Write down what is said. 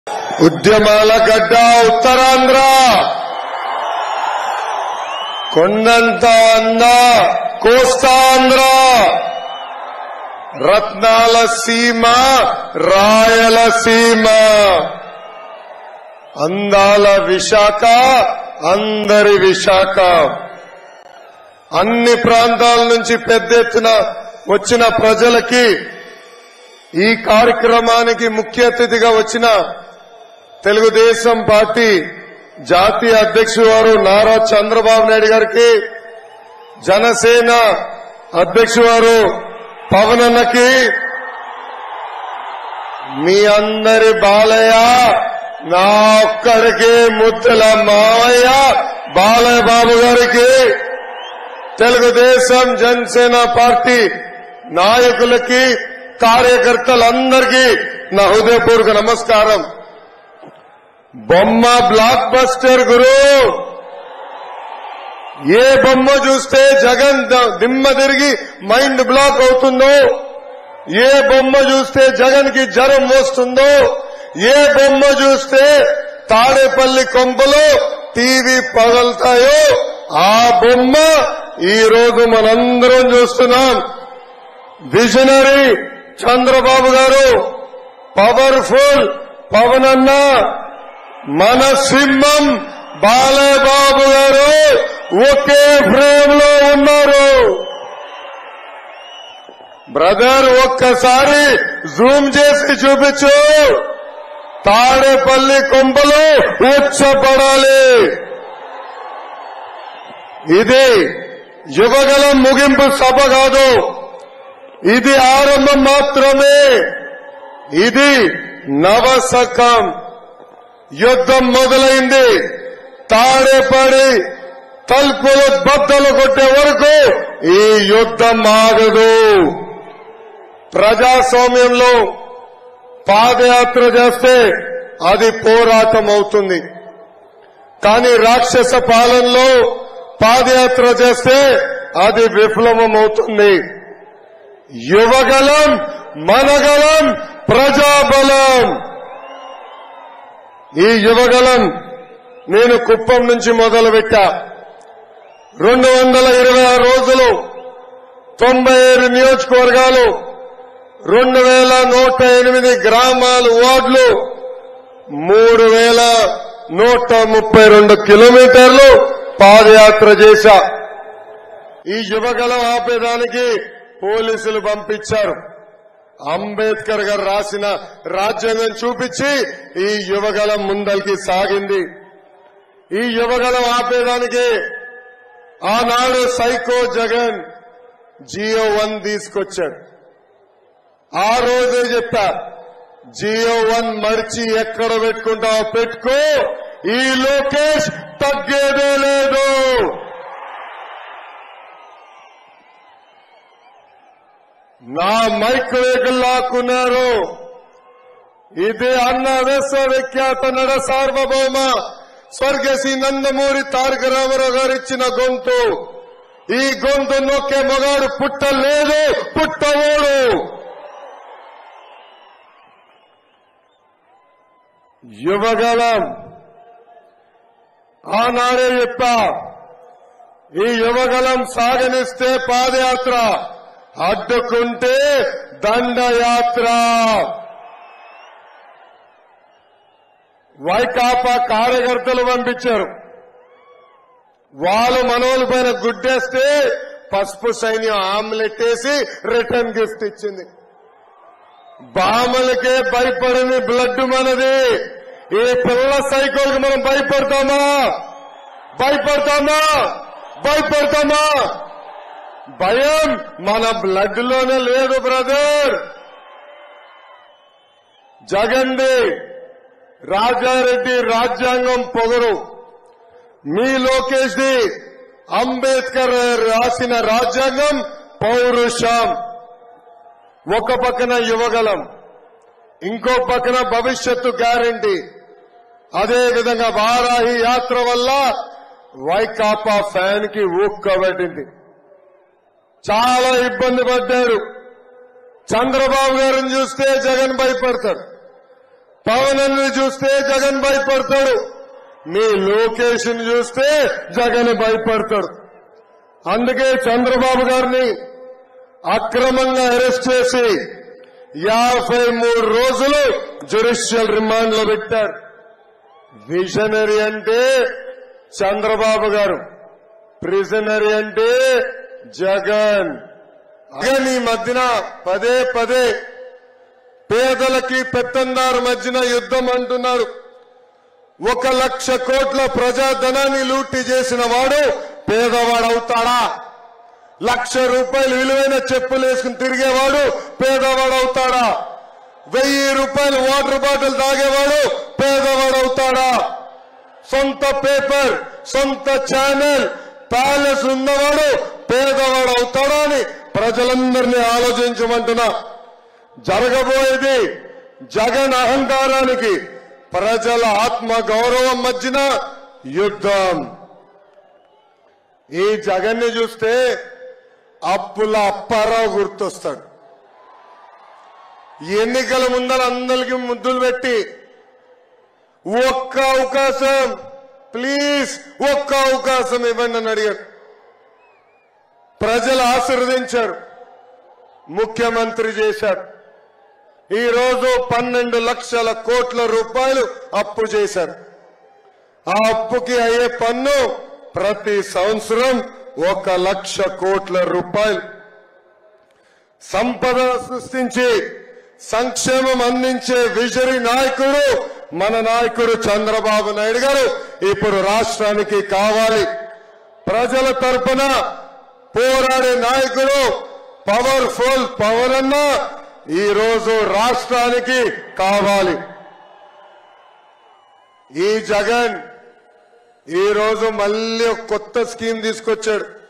ఉద్యమాల గడ్డ ఉత్తరాంధ్ర కొండంత అన్న కోస్తాంధ్ర రత్నాల సీమ రాయలసీమ అందాల విశాఖ అందరి విశాఖ అన్ని ప్రాంతాల నుంచి పెద్ద ఎత్తున వచ్చిన ప్రజలకి ఈ కార్యక్రమానికి ముఖ్య అతిథిగా వచ్చిన తెలుగుదేశం పార్టీ జాతీయ అధ్యక్షుడు వారు నారా చంద్రబాబు నాయుడు గారికి జనసేన అధ్యక్షుడు వారు పవన్ అన్నకి మీ అందరి బాలయ్య నా ఒక్కడికి ముద్దల మావయ్య బాలయ్య బాబు గారికి తెలుగుదేశం జనసేన పార్టీ నాయకులకి కార్యకర్తలందరికీ నా హృదయపూర్వక నమస్కారం బొమ్మ బ్లాక్ బస్టర్ గురు ఏ బొమ్మ చూస్తే జగన్ ద- దిమ్మ తిరిగి మైండ్ బ్లాక్ అవుతుందో ఏ బొమ్మ చూస్తే జగన్ కి జ్వరం వస్తుందో ఏ బొమ్మ చూస్తే తాడేపల్లి కొంపలో టీవీ పగలుతాయో ఆ బొమ్మ ఈ రోజు మనందరం చూస్తున్నాం విజనరీ చంద్రబాబు గారు పవర్ఫుల్ పవన్ అన్న మన సింహం బాలబాబు గారు ఒకే ఫ్రేమ్ లో ఉన్నారు బ్రదర్ ఒక్కసారి జూమ్ చేసి చూపించు తాడేపల్లి కొంపలు ఉచ్చపడాలి ఇది యువగలం ముగింపు సభ కాదు ఇది ఆరంభం మాత్రమే ఇది నవశకం యుద్ధం మొదలైంది తాడేపడి తలుపులు బద్దలు కొట్టే వరకు ఈ యుద్ధం ఆగదు ప్రజాస్వామ్యంలో పాదయాత్ర చేస్తే అది పోరాటం అవుతుంది కానీ రాక్షస పాలనలో పాదయాత్ర చేస్తే అది విఫలమం అవుతుంది యువగలం మనగలం ప్రజాబలం ఈ యువగలం నేను కుప్పం నుంచి మొదలుపెట్టా రెండు వందల ఇరవై ఆరు రోజులు తొంభై ఏడు నియోజకవర్గాలు రెండు వేల నూట ఎనిమిది గ్రామాలు వార్డులు మూడు వేల నూట ముప్పై రెండు కిలోమీటర్లు పాదయాత్ర చేశా ఈ యువగలం ఆపేదానికి పోలీసులు పంపించారు అంబేద్కర్ గారు రాసిన రాజ్యాంగం చూపించి ఈ యువగలం ముందరికి సాగింది ఈ యువగలం ఆపేదానికి ఆనాడు సైకో జగన్ జియో వన్ తీసుకొచ్చాడు ఆ రోజే చెప్పా జియో వన్ మర్చి ఎక్కడ పెట్టుకుంటావో పెట్టుకో ఈ లోకేష్ తగ్గేదే లేదు నా మైక్ వేగులు లాక్కున్నారు ఇది అన్న విశ్వవిఖ్యాత నడ సార్వభౌమ స్వర్గశ్రీ నందమూరి తారక రామారావు గారు ఇచ్చిన గొంతు ఈ గొంతు నొక్కే మగాడు పుట్టలేదు పుట్టవోడు యువగలం ఆనాడే చెప్పా ఈ యువగలం సాగనిస్తే పాదయాత్ర అడ్డుకుంటే దండయాత్ర వైకాపా కార్యకర్తలు పంపించారు వాళ్ళు మనోళ్ళ పైన గుడ్డేస్తే పసుపు సైన్యం ఆమ్లెట్ వేసి రిటర్న్ గిఫ్ట్ ఇచ్చింది బామలకే భయపడని బ్లడ్ మనది ఈ పిల్ల సైకోల్కి మనం భయపడతామా భయపడతామా భయపడతామా భయం మన బ్లడ్ లోనే లేదు బ్రదర్ జగన్ది రాజారెడ్డి రాజ్యాంగం పొగరు మీ లోకేష్ ది అంబేద్కర్ రాసిన రాజ్యాంగం పౌరుషం ఒక పక్కన యువగలం ఇంకో పక్కన భవిష్యత్తు గ్యారంటీ అదే విధంగా వారాహి యాత్ర వల్ల వైకాపా ఫ్యాన్ కి ఊక్కబట్టింది చాలా ఇబ్బంది పడ్డారు చంద్రబాబు గారిని చూస్తే జగన్ భయపడతాడు పవన్ చూస్తే జగన్ భయపడతాడు మీ లోకేష్ ని చూస్తే జగన్ భయపడతాడు అందుకే చంద్రబాబు గారిని అక్రమంగా అరెస్ట్ చేసి యాభై మూడు రోజులు జ్యుడిషియల్ రిమాండ్ లో పెట్టారు విజనరీ అంటే చంద్రబాబు గారు ప్రిజనరీ అంటే జగన్ జగన్ ఈ మధ్యన పదే పదే పేదలకి పెత్తందారు మధ్యన యుద్ధం అంటున్నారు ఒక లక్ష కోట్ల ప్రజాధనాన్ని లూటి చేసిన వాడు పేదవాడవుతాడా లక్ష రూపాయలు విలువైన చెప్పులు వేసుకుని తిరిగేవాడు పేదవాడవుతాడా వెయ్యి రూపాయలు వాటర్ బాటిల్ తాగేవాడు పేదవాడవుతాడా సొంత పేపర్ సొంత ఛానల్ ప్యాలెస్ ఉన్నవాడు పేదవాడు అవుతాడా అని ప్రజలందరినీ ఆలోచించమంటున్నా జరగబోయేది జగన్ అహంకారానికి ప్రజల ఆత్మ గౌరవం మధ్యన యుద్ధం ఈ జగన్ని చూస్తే అప్పుల అప్పారావు గుర్తొస్తాడు ఎన్నికల ముందర అందరికి ముద్దులు పెట్టి ఒక్క అవకాశం ప్లీజ్ ఒక్క అవకాశం ఇవ్వండి అని అడిగారు ప్రజలు ఆశీర్వదించారు ముఖ్యమంత్రి చేశారు ఈ రోజు పన్నెండు లక్షల కోట్ల రూపాయలు అప్పు చేశారు ఆ అప్పుకి అయ్యే పన్ను ప్రతి సంవత్సరం ఒక లక్ష కోట్ల రూపాయలు సంపద సృష్టించి సంక్షేమం అందించే విజరీ నాయకుడు మన నాయకుడు చంద్రబాబు నాయుడు గారు ఇప్పుడు రాష్ట్రానికి కావాలి ప్రజల తరపున పోరాడే నాయకుడు పవర్ఫుల్ పవర్ అన్న ఈ రోజు రాష్ట్రానికి కావాలి ఈ జగన్ ఈ రోజు మళ్ళీ ఒక కొత్త స్కీమ్ తీసుకొచ్చాడు